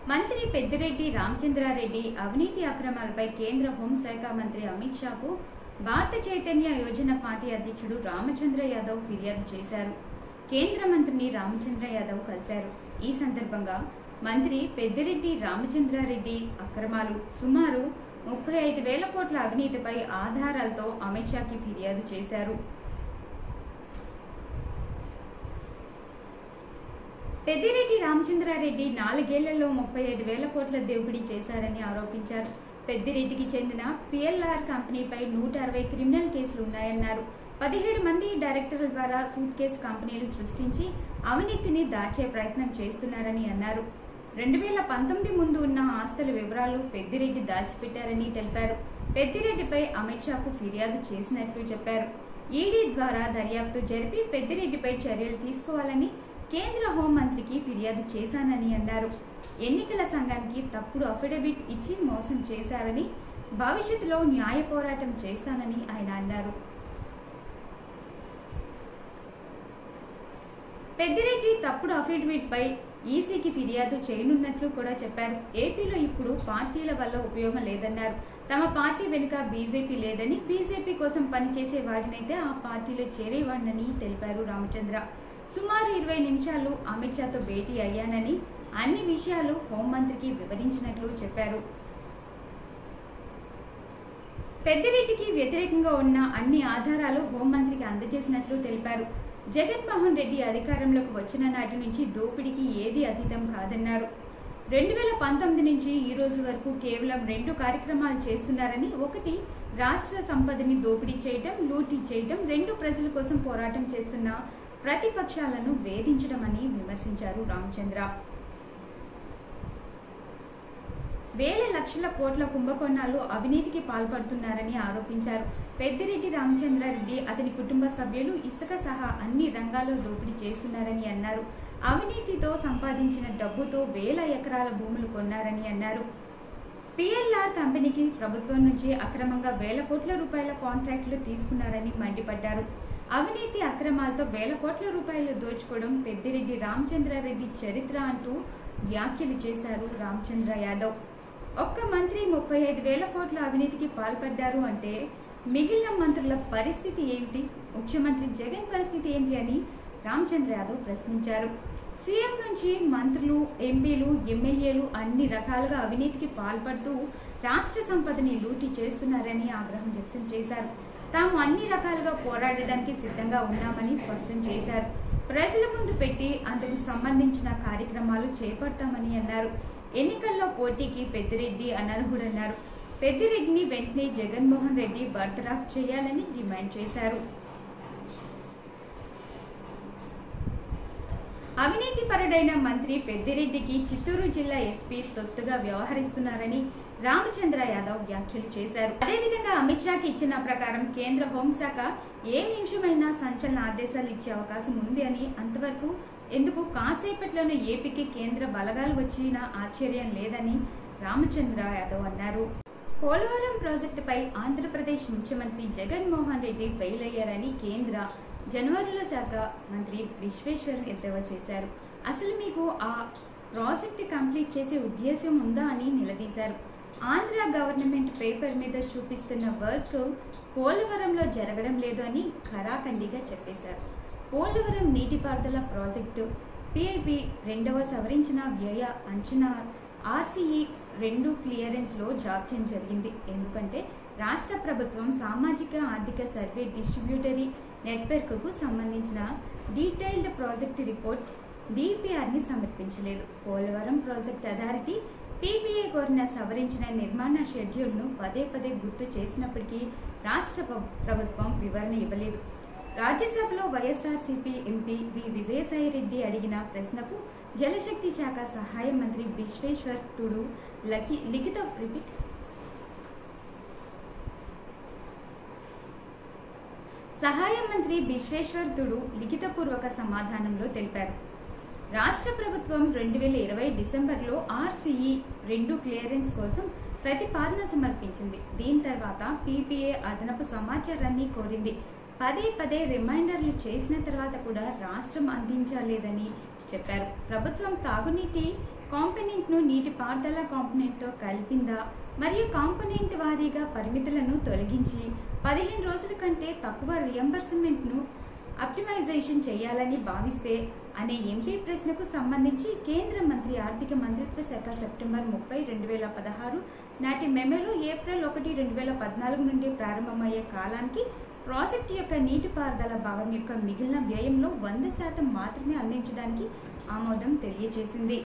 మంత్రి పెద్దిరెడ్డి రామచంద్రారెడ్డి అవినీతి అక్రమాలపై కేంద్ర హోంశాఖ మంత్రి అమిత్ షాకు భారత చైతన్య యోజన పార్టీ అధ్యక్షుడు రామచంద్ర యాదవ్ ఫిర్యాదు చేశారు కేంద్ర మంత్రిని రామచంద్ర యాదవ్ కలిశారు ఈ సందర్భంగా మంత్రి పెద్దిరెడ్డి రామచంద్రారెడ్డి అక్రమాలు సుమారు ముప్పై ఐదు వేల కోట్ల అవినీతిపై ఆధారాలతో అమిత్ షాకి ఫిర్యాదు చేశారు పెద్దిరెడ్డి రామచంద్రారెడ్డి నాలుగేళ్లలో ముప్పై ఐదు వేల కోట్ల దోపిడీ చేశారని ఆరోపించారు పెద్దిరెడ్డికి చెందిన పిఎల్ఆర్ కంపెనీపై నూట అరవై క్రిమినల్ కేసులు ఉన్నాయన్నారు పదిహేడు మంది డైరెక్టర్ల ద్వారా సూట్ కేసు కంపెనీలు సృష్టించి అవినీతిని దాచే ప్రయత్నం చేస్తున్నారని అన్నారు రెండు వేల పంతొమ్మిది ముందు ఉన్న ఆస్తుల వివరాలు పెద్దిరెడ్డి దాచిపెట్టారని తెలిపారు పెద్దిరెడ్డిపై అమిత్ షాకు ఫిర్యాదు చేసినట్లు చెప్పారు ఈడీ ద్వారా దర్యాప్తు జరిపి పెద్దిరెడ్డిపై చర్యలు తీసుకోవాలని కేంద్ర హోంమంత్రికి ఫిర్యాదు చేశానని అన్నారు ఎన్నికల సంఘానికి తప్పుడు అఫిడవిట్ ఇచ్చి మోసం చేశారని భవిష్యత్తులో న్యాయ పోరాటం చేస్తానని ఆయన అన్నారు పెద్దిరెడ్డి తప్పుడు అఫిడవిట్ పై ఈసీకి ఫిర్యాదు చేయనున్నట్లు కూడా చెప్పారు ఏపీలో ఇప్పుడు పార్టీల వల్ల ఉపయోగం లేదన్నారు తమ పార్టీ వెనుక బీజేపీ లేదని బీజేపీ కోసం పనిచేసే వాడినైతే ఆ పార్టీలో చేరేవాడినని తెలిపారు రామచంద్ర సుమారు ఇరవై నిమిషాలు అమిత్ షాతో భేటీ అయ్యానని అన్ని విషయాలు హోంమంత్రికి వివరించినట్లు చెప్పారు పెద్దిరెడ్డికి వ్యతిరేకంగా ఉన్న అన్ని ఆధారాలు హోంమంత్రికి అందజేసినట్లు తెలిపారు జగన్మోహన్ రెడ్డి అధికారంలోకి వచ్చిన నాటి నుంచి దోపిడీకి ఏది అతీతం కాదన్నారు రెండు వేల పంతొమ్మిది నుంచి ఈ రోజు వరకు కేవలం రెండు కార్యక్రమాలు చేస్తున్నారని ఒకటి రాష్ట్ర సంపదని దోపిడీ చేయటం లూటీ చేయటం రెండు ప్రజల కోసం పోరాటం చేస్తున్న ప్రతిపక్షాలను వేధించడం అని విమర్శించారు రామచంద్ర వేల లక్షల కోట్ల కుంభకోణాలు అవినీతికి పాల్పడుతున్నారని ఆరోపించారు పెద్దిరెడ్డి రామచంద్రారెడ్డి అతని కుటుంబ సభ్యులు ఇసుక సహా అన్ని రంగాల్లో దోపిడీ చేస్తున్నారని అన్నారు అవినీతితో సంపాదించిన డబ్బుతో వేల ఎకరాల భూములు కొన్నారని అన్నారు పిఎల్ఆర్ కంపెనీకి ప్రభుత్వం నుంచి అక్రమంగా వేల కోట్ల రూపాయల కాంట్రాక్టులు తీసుకున్నారని మండిపడ్డారు అవినీతి అక్రమాలతో వేల కోట్ల రూపాయలు దోచుకోవడం పెద్దిరెడ్డి రామచంద్రారెడ్డి చరిత్ర అంటూ వ్యాఖ్యలు చేశారు రామచంద్ర యాదవ్ ఒక్క మంత్రి ముప్పై ఐదు వేల కోట్ల అవినీతికి పాల్పడ్డారు అంటే మిగిలిన మంత్రుల పరిస్థితి ఏమిటి ముఖ్యమంత్రి జగన్ పరిస్థితి ఏంటి అని రామచంద్ర యాదవ్ ప్రశ్నించారు సీఎం నుంచి మంత్రులు ఎంపీలు ఎమ్మెల్యేలు అన్ని రకాలుగా అవినీతికి పాల్పడుతూ రాష్ట్ర సంపదని లూటీ చేస్తున్నారని ఆగ్రహం వ్యక్తం చేశారు తాము అన్ని రకాలుగా పోరాడడానికి సిద్ధంగా ఉన్నామని స్పష్టం చేశారు ప్రజల ముందు పెట్టి అందుకు సంబంధించిన కార్యక్రమాలు చేపడతామని అన్నారు ఎన్నికల్లో పోటీకి పెద్దిరెడ్డి అనర్హుడన్నారు పెద్దిరెడ్డిని వెంటనే జగన్మోహన్ రెడ్డి బర్తరాఫ్ చేయాలని డిమాండ్ చేశారు అవినీతి పరుడైన మంత్రి పెద్దిరెడ్డికి చిత్తూరు జిల్లా ఎస్పీ తొత్తుగా వ్యవహరిస్తున్నారని రామచంద్ర యాదవ్ వ్యాఖ్యలు చేశారు అదేవిధంగా అమిత్ షాకి ఇచ్చిన ప్రకారం కేంద్ర హోంశాఖ ఏ నిమిషమైనా సంచలన ఆదేశాలు ఇచ్చే అవకాశం ఉంది అని అంతవరకు ఎందుకు కాసేపట్లోనే ఏపీకి కేంద్ర బలగాలు వచ్చిన ఆశ్చర్యం లేదని రామచంద్ర యాదవ్ అన్నారు పోలవరం ప్రాజెక్టుపై ఆంధ్రప్రదేశ్ ముఖ్యమంత్రి జగన్మోహన్ రెడ్డి ఫెయిల్ అయ్యారని కేంద్ర జనవరుల శాఖ మంత్రి విశ్వేశ్వర్ ఎద్దేవా చేశారు అసలు మీకు ఆ ప్రాజెక్ట్ కంప్లీట్ చేసే ఉద్దేశం ఉందా అని నిలదీశారు ఆంధ్ర గవర్నమెంట్ పేపర్ మీద చూపిస్తున్న వర్క్ పోలవరంలో జరగడం లేదు అని ఖరాఖండిగా చెప్పేశారు పోలవరం నీటిపారుదల ప్రాజెక్టు పిఐపి రెండవ సవరించిన వ్యయ అంచనా ఆర్సీఈ రెండు క్లియరెన్స్లో జాప్యం జరిగింది ఎందుకంటే రాష్ట్ర ప్రభుత్వం సామాజిక ఆర్థిక సర్వే డిస్ట్రిబ్యూటరీ నెట్వర్క్కు సంబంధించిన డీటెయిల్డ్ ప్రాజెక్ట్ రిపోర్ట్ డిపిఆర్ని సమర్పించలేదు పోలవరం ప్రాజెక్ట్ అథారిటీ పీపీఏ కోరిన సవరించిన నిర్మాణ షెడ్యూల్ను పదే పదే గుర్తు చేసినప్పటికీ రాష్ట్ర ప్రభుత్వం వివరణ ఇవ్వలేదు రాజ్యసభలో వైఎస్ఆర్సీపీ ఎంపీ వి విజయసాయిరెడ్డి అడిగిన ప్రశ్నకు జలశక్తి శాఖ సహాయ మంత్రి విశ్వేశ్వర్ తుడు లకి లిఖిత రిపీట్ సహాయ మంత్రి విశ్వేశ్వర్ తుడు లిఖితపూర్వక సమాధానంలో తెలిపారు రాష్ట్ర ప్రభుత్వం రెండు వేల ఇరవై డిసెంబర్లో ఆర్సీఈ రెండు క్లియరెన్స్ కోసం ప్రతిపాదన సమర్పించింది దీని తర్వాత పీపీఏ అదనపు సమాచారాన్ని కోరింది పదే పదే రిమైండర్లు చేసిన తర్వాత కూడా రాష్ట్రం అందించలేదని చెప్పారు ప్రభుత్వం తాగునీటి కాంపోనెంట్ను నీటి పారుదల కాంపోనెంట్తో కలిపిందా మరియు కాంపోనెంట్ వారీగా పరిమితులను తొలగించి పదిహేను రోజుల కంటే తక్కువ రియంబర్స్మెంట్ను ఆప్టిమైజేషన్ చేయాలని భావిస్తే అనే ఎంపీ ప్రశ్నకు సంబంధించి కేంద్ర మంత్రి ఆర్థిక మంత్రిత్వ శాఖ సెప్టెంబర్ ముప్పై రెండు వేల పదహారు నాటి మెమోలో ఏప్రిల్ ఒకటి రెండు వేల పద్నాలుగు నుండి ప్రారంభమయ్యే కాలానికి ప్రాజెక్టు యొక్క నీటిపారుదల భాగం యొక్క మిగిలిన వ్యయంలో వంద శాతం మాత్రమే అందించడానికి ఆమోదం తెలియజేసింది